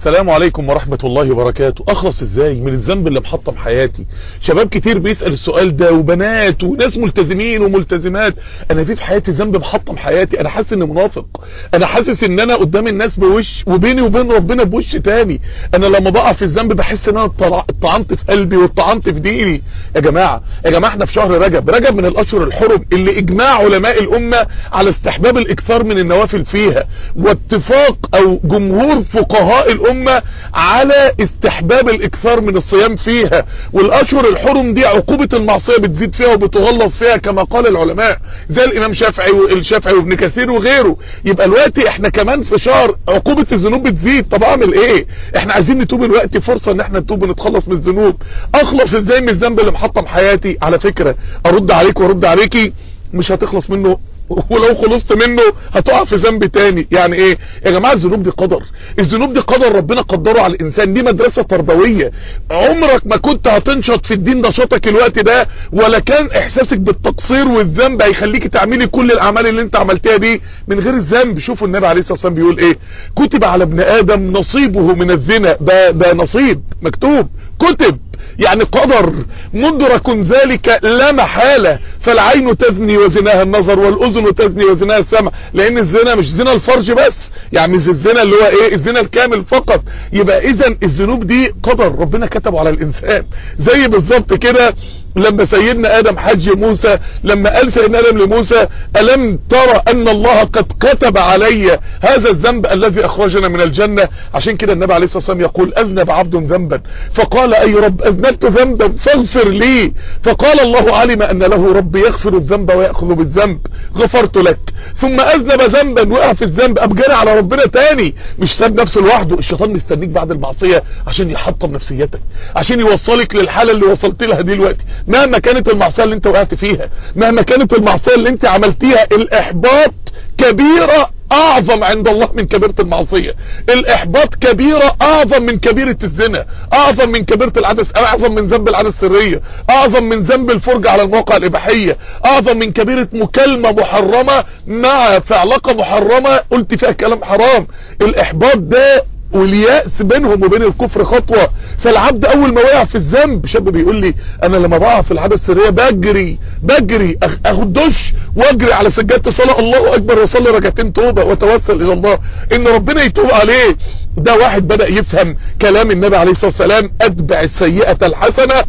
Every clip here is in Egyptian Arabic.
السلام عليكم ورحمة الله وبركاته اخلص ازاي من الذنب اللي محطم حياتي شباب كتير بيسأل السؤال ده وبنات وناس ملتزمين وملتزمات انا في في حياتي ذنب محطم حياتي انا حاسس اني منافق انا حاسس ان انا قدام الناس بوش وبيني وبين ربنا بوش تاني انا لما بقع في الذنب بحس ان انا اتطعنت في قلبي واتطعنت في ديني يا جماعة يا جماعة احنا في شهر رجب رجب من الاشهر الحرم اللي اجماع علماء الامة على استحباب الاكثار من النوافل فيها واتفاق او جمهور فقهاء الامة على استحباب الاكثار من الصيام فيها والاشهر الحرم دي عقوبة المعصية بتزيد فيها وبتغلظ فيها كما قال العلماء زي الامام شافعي والشافعي وابن كثير وغيره يبقى الوقت احنا كمان في شهر عقوبة الذنوب بتزيد طب اعمل ايه احنا عايزين نتوب الوقت فرصة ان احنا نتوب ونتخلص من الذنوب اخلص ازاي من الذنب اللي محطم حياتي على فكرة ارد عليك وارد عليكي مش هتخلص منه ولو خلصت منه هتقع في ذنب تاني يعني ايه يا جماعة الذنوب دي قدر الذنوب دي قدر ربنا قدره على الانسان دي مدرسة تربوية عمرك ما كنت هتنشط في الدين نشاطك الوقت ده ولا كان احساسك بالتقصير والذنب هيخليك تعملي كل الاعمال اللي انت عملتها دي من غير الذنب شوفوا النبي عليه الصلاة والسلام بيقول ايه كتب على ابن ادم نصيبه من الزنا ده, ده نصيب مكتوب كتب يعني قدر مدرك ذلك لا محالة فالعين تزني وزناها النظر والأذن تزني وزناها السمع لأن الزنا مش زنا الفرج بس يعني مش الزنا اللي هو ايه الزنا الكامل فقط يبقى اذا الذنوب دي قدر ربنا كتبه على الانسان زي بالظبط كده لما سيدنا ادم حج موسى لما قال سيدنا ادم لموسى الم ترى ان الله قد كتب علي هذا الذنب الذي اخرجنا من الجنة عشان كده النبي عليه الصلاة والسلام يقول اذنب عبد ذنبا فقال اي رب اذنبت ذنبا فاغفر لي فقال الله علم ان له رب يغفر الذنب ويأخذ بالذنب غفرت لك ثم اذنب ذنبا وقع في الذنب ابجري على ربنا تاني مش ساب نفسه لوحده الشيطان مستنيك بعد المعصية عشان يحطم نفسيتك عشان يوصلك للحالة اللي وصلت لها دلوقتي مهما كانت المعصية اللي انت وقعت فيها مهما كانت المعصية اللي انت عملتيها الاحباط كبيرة اعظم عند الله من كبيرة المعصية الاحباط كبيرة اعظم من كبيرة الزنا اعظم من كبيرة العدس اعظم من ذنب العادة السرية اعظم من ذنب الفرجة على المواقع الاباحية اعظم من كبيرة مكالمة محرمة مع في علاقة محرمة قلت فيها كلام حرام الاحباط ده واليأس بينهم وبين الكفر خطوة فالعبد اول ما وقع في الذنب شاب بيقول لي انا لما بقع في العادة السرية بجري بجري اخد دش واجري على سجادة الصلاة الله اكبر واصلي ركعتين توبة واتوسل الى الله ان ربنا يتوب عليه ده واحد بدأ يفهم كلام النبي عليه الصلاة والسلام اتبع السيئة الحسنة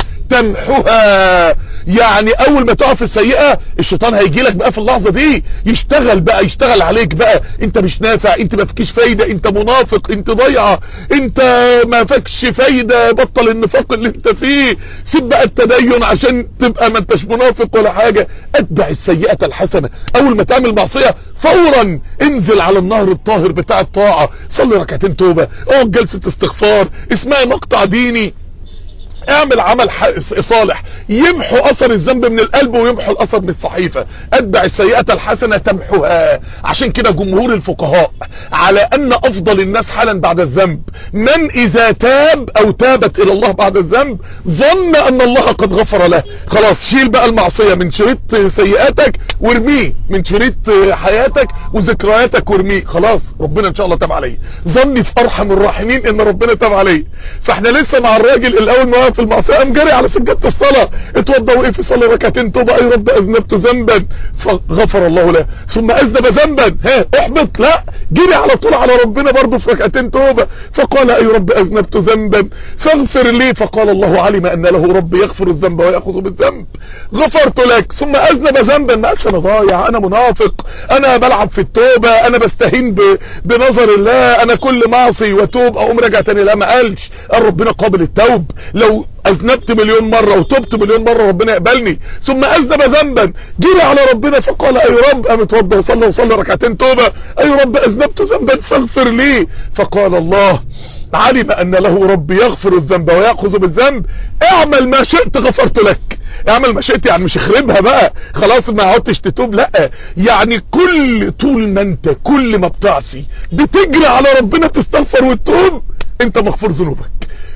تمحها يعني اول ما تقع في السيئة الشيطان هيجي لك بقى في اللحظة دي يشتغل بقى يشتغل عليك بقى انت مش نافع انت ما فيكش فايدة انت منافق انت ضيعة انت ما فيكش فايدة بطل النفاق اللي انت فيه سيب بقى التدين عشان تبقى ما انتش منافق ولا حاجة اتبع السيئة الحسنة اول ما تعمل معصية فورا انزل على النهر الطاهر بتاع الطاعة صلي ركعتين توبة اقعد جلسة استغفار اسمها مقطع ديني اعمل عمل صالح يمحو اثر الذنب من القلب ويمحو الاثر من الصحيفة اتبع السيئة الحسنة تمحوها عشان كده جمهور الفقهاء على ان افضل الناس حالا بعد الذنب من اذا تاب او تابت الى الله بعد الذنب ظن ان الله قد غفر له خلاص شيل بقى المعصية من شريط سيئاتك وارميه من شريط حياتك وذكرياتك وارميه خلاص ربنا ان شاء الله تاب عليه ظني في ارحم الراحمين ان ربنا تاب عليه فاحنا لسه مع الراجل الاول ما في المعصيه قام جري على سجاده الصلاه اتوضى وقف يصلي ركعتين توبه اي رب اذنبت ذنبا فغفر الله له ثم اذنب ذنبا ها احبط لا جري على طول على ربنا برضه في ركعتين توبه فقال اي رب اذنبت ذنبا فاغفر لي فقال الله علم ان له رب يغفر الذنب وياخذ بالذنب غفرت لك ثم اذنب ذنبا ما قالش انا ضايع انا منافق انا بلعب في التوبه انا بستهين بنظر الله انا كل معصي وتوب اقوم راجع تاني لا ما قالش قال ربنا قابل التوب لو اذنبت مليون مرة وتبت مليون مرة ربنا يقبلني ثم اذنب ذنبا جري على ربنا فقال اي رب قام اتوضى وصلى وصلى ركعتين توبة اي رب اذنبت ذنبا فاغفر لي فقال الله علم ان له رب يغفر الذنب ويأخذ بالذنب اعمل ما شئت غفرت لك اعمل ما شئت يعني مش اخربها بقى خلاص ما عدتش تتوب لا يعني كل طول ما انت كل ما بتعصي بتجري على ربنا تستغفر وتتوب انت مغفور ذنوبك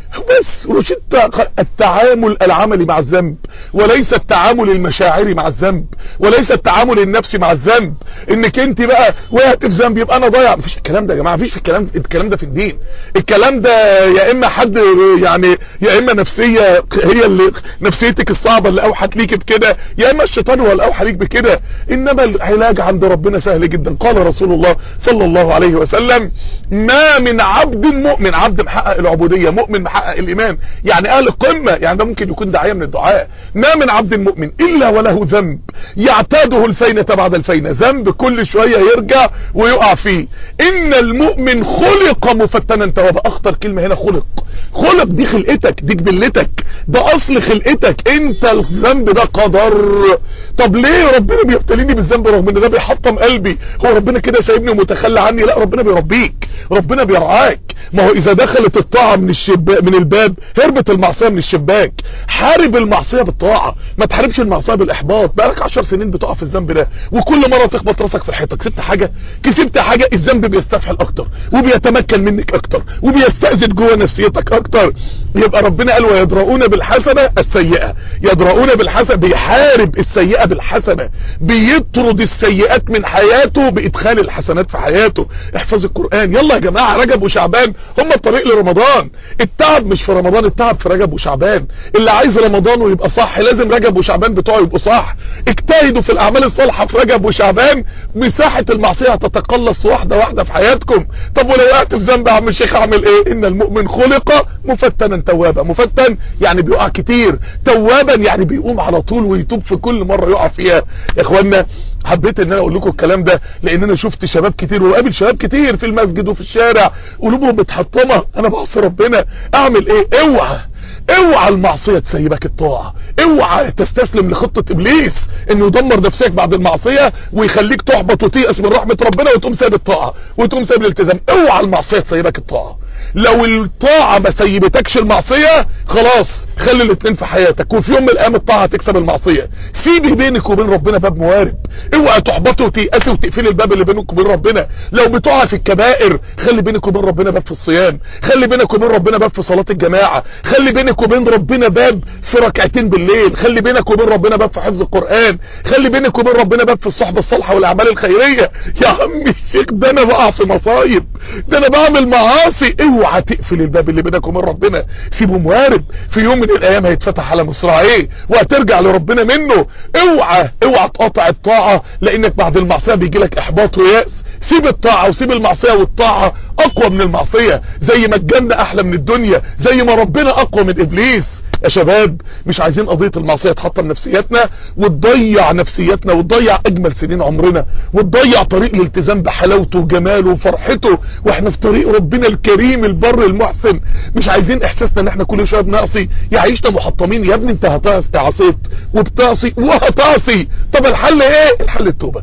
بس رشدت التعامل العملي مع الذنب وليس التعامل المشاعري مع الذنب وليس التعامل النفسي مع الذنب انك انت بقى وقعت في ذنب يبقى انا ضايع مفيش الكلام ده يا جماعه مفيش الكلام الكلام ده في الدين الكلام ده يا اما حد يعني يا اما نفسيه هي اللي نفسيتك الصعبه اللي اوحت ليك بكده يا اما الشيطان هو اللي اوحى ليك بكده انما العلاج عند ربنا سهل جدا قال رسول الله صلى الله عليه وسلم ما من عبد مؤمن عبد محقق العبوديه مؤمن محقق الايمان يعني اهل القمه يعني ده ممكن يكون داعيه من الدعاء ما من عبد مؤمن الا وله ذنب يعتاده الفينه بعد الفينه ذنب كل شويه يرجع ويقع فيه ان المؤمن خلق مفتنا توابا اخطر كلمه هنا خلق خلق دي خلقتك دي جبلتك ده اصل خلقتك انت الذنب ده قدر طب ليه ربنا بيبتليني بالذنب رغم ان ده بيحطم قلبي هو ربنا كده سايبني ومتخلى عني لا ربنا بيربيك ربنا بيرعاك ما هو اذا دخلت الطاعه من الشباك من الباب هربت المعصيه من الشباك حارب المعصيه بالطاعه ما تحاربش المعصيه بالاحباط بقالك 10 سنين بتقع في الذنب ده وكل مره تخبط راسك في الحيطه كسبت حاجه كسبت حاجه الذنب بيستفحل اكتر وبيتمكن منك اكتر وبيستأذن جوه نفسيتك اكتر يبقى ربنا قال ويدرؤون بالحسنه السيئه يدرؤون بالحسنه بيحارب السيئه بالحسنه بيطرد السيئات من حياته بادخال الحسنات في حياته احفظ القران يلا يا جماعه رجب وشعبان هم الطريق لرمضان التعب مش في رمضان التعب في رجب وشعبان اللي عايز رمضان ويبقى صح لازم رجب وشعبان بتوعه يبقوا صح اجتهدوا في الاعمال الصالحه في رجب وشعبان مساحه المعصيه هتتقلص واحده واحده في حياتكم طب ولو وقعت في ذنب يا عم الشيخ اعمل ايه ان المؤمن خلق مفتنا توابا مفتن يعني بيقع كتير توابا يعني بيقوم على طول ويتوب في كل مره يقع فيها يا اخوانا حبيت ان انا اقول لكم الكلام ده لان انا شفت شباب كتير وقابل شباب كتير في المسجد وفي الشارع قلوبهم متحطمه انا بعصي ربنا اعمل ايه اوعى اوعى المعصية تسيبك الطاعة اوعى تستسلم لخطة ابليس انه يدمر نفسك بعد المعصية ويخليك تحبط وتيأس من رحمة ربنا وتقوم سايب الطاعة وتقوم سايب الالتزام اوعى المعصية تسيبك الطاعة لو الطاعة ما سيبتكش المعصية خلاص خلي الاثنين في حياتك وفي يوم من الايام الطاعة تكسب المعصية سيبي بينك وبين ربنا باب موارب اوعى تحبطي وتيأسي وتقفلي الباب اللي بينك وبين ربنا لو بتقع في الكبائر خلي بينك وبين ربنا باب في الصيام خلي بينك وبين ربنا باب في صلاة الجماعة خلي بينك وبين ربنا باب في ركعتين بالليل خلي بينك وبين ربنا باب في حفظ القرآن خلي بينك وبين ربنا باب في الصحبة الصالحة والاعمال الخيرية يا عم الشيخ ده انا بقع في مصايب ده انا بعمل معاصي اوعى تقفل الباب اللي بينك وبين ربنا سيبه موارب في يوم من الايام هيتفتح على مصراعيه وهترجع لربنا منه اوعى اوعى تقاطع الطاعة لانك بعد المعصية بيجي لك احباط ويأس سيب الطاعة وسيب المعصية والطاعة اقوى من المعصية زي ما الجنة احلى من الدنيا زي ما ربنا اقوى من ابليس يا شباب مش عايزين قضية المعصية تحطم نفسياتنا وتضيع نفسياتنا وتضيع اجمل سنين عمرنا وتضيع طريق الالتزام بحلاوته وجماله وفرحته واحنا في طريق ربنا الكريم البر المحسن مش عايزين احساسنا ان احنا كل شويه بنعصي يعيشنا محطمين يا ابني انت هتعصيت وبتعصي وهتعصي طب الحل ايه الحل التوبة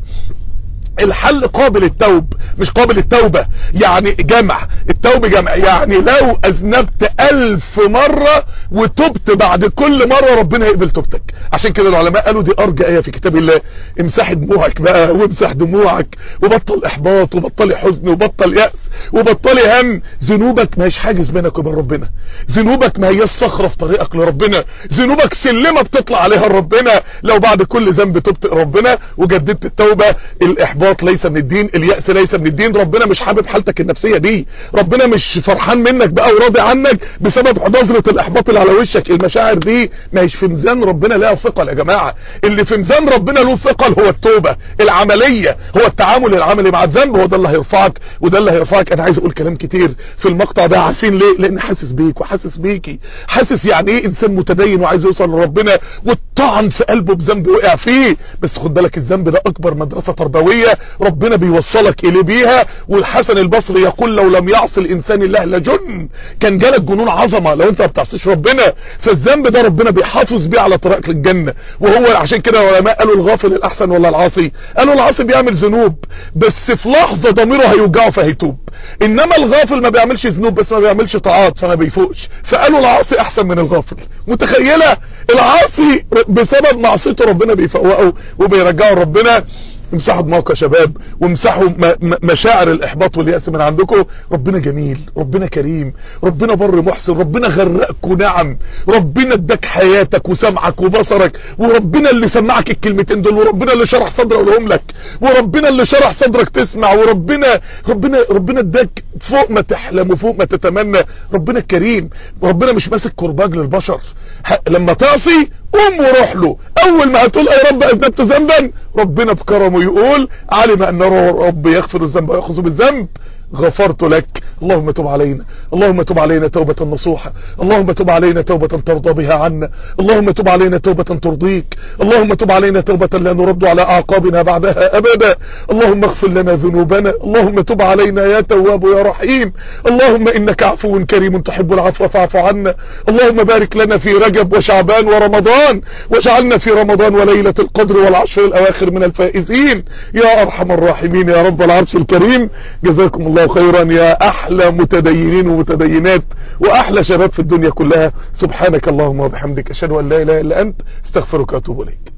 الحل قابل التوب مش قابل التوبة يعني جمع التوب جمع يعني لو اذنبت الف مرة وتبت بعد كل مرة ربنا يقبل توبتك عشان كده العلماء قالوا دي ارجى ايه في كتاب الله امسح دموعك بقى وامسح دموعك وبطل احباط وبطل حزن وبطل يأس وبطل هم ذنوبك ما هيش حاجز بينك وبين ربنا ذنوبك ما هي الصخرة في طريقك لربنا ذنوبك سلمة بتطلع عليها لربنا لو بعد كل ذنب تبت ربنا وجددت التوبة الاحباط الاحباط ليس من الدين اليأس ليس من الدين ربنا مش حابب حالتك النفسية دي ربنا مش فرحان منك بقى وراضي عنك بسبب نظرة الاحباط اللي على وشك المشاعر دي ما هيش في ميزان ربنا لها ثقل يا جماعة اللي في ميزان ربنا له ثقل هو التوبة العملية هو التعامل العملي مع الذنب هو ده اللي هيرفعك وده اللي هيرفعك انا عايز اقول كلام كتير في المقطع ده عارفين ليه لان حاسس بيك وحاسس بيكي حاسس يعني ايه انسان متدين وعايز يوصل لربنا والطعن في قلبه بذنب وقع فيه بس خد بالك الذنب ده اكبر مدرسة تربوية ربنا بيوصلك اليه بيها والحسن البصري يقول لو لم يعصي الانسان الله لجن كان جالك جنون عظمه لو انت ما بتعصيش ربنا فالذنب ده ربنا بيحافظ بيه على طريقك للجنه وهو عشان كده العلماء قالوا الغافل الاحسن ولا العاصي قالوا العاصي بيعمل ذنوب بس في لحظه ضميره هيوجعه فهيتوب انما الغافل ما بيعملش ذنوب بس ما بيعملش طاعات فما بيفوقش فقالوا العاصي احسن من الغافل متخيله العاصي بسبب معصيته ربنا بيفوقه وبيرجعه لربنا امسحوا دماغكم يا شباب وامسحوا مشاعر الاحباط واليأس من عندكم ربنا جميل ربنا كريم ربنا بر محسن ربنا غرقكم نعم ربنا اداك حياتك وسمعك وبصرك وربنا اللي سمعك الكلمتين دول وربنا اللي شرح صدرك لهم لك وربنا اللي شرح صدرك تسمع وربنا ربنا ربنا اداك فوق ما تحلم وفوق ما تتمنى ربنا كريم ربنا مش ماسك كرباج للبشر لما تعصي قوم وروح له اول ما هتقول يا رب اذنبت ذنبا ربنا بكرمه يقول علم ان رب يغفر الذنب ويأخذ بالذنب غفرت لك اللهم تب علينا اللهم تب علينا توبة نصوحة اللهم تب علينا توبة ترضى بها عنا اللهم تب علينا توبة ترضيك اللهم تب علينا توبة لا نرد على اعقابنا بعدها ابدا اللهم اغفر لنا ذنوبنا اللهم تب علينا يا تواب يا رحيم اللهم انك عفو كريم تحب العفو فاعف عنا اللهم بارك لنا في رجب وشعبان ورمضان واجعلنا في رمضان وليلة القدر والعشر الاواخر من الفائزين يا ارحم الراحمين يا رب العرش الكريم جزاكم الله الله خيرا يا احلى متدينين ومتدينات واحلى شباب في الدنيا كلها سبحانك اللهم وبحمدك اشهد ان لا اله الا انت استغفرك واتوب اليك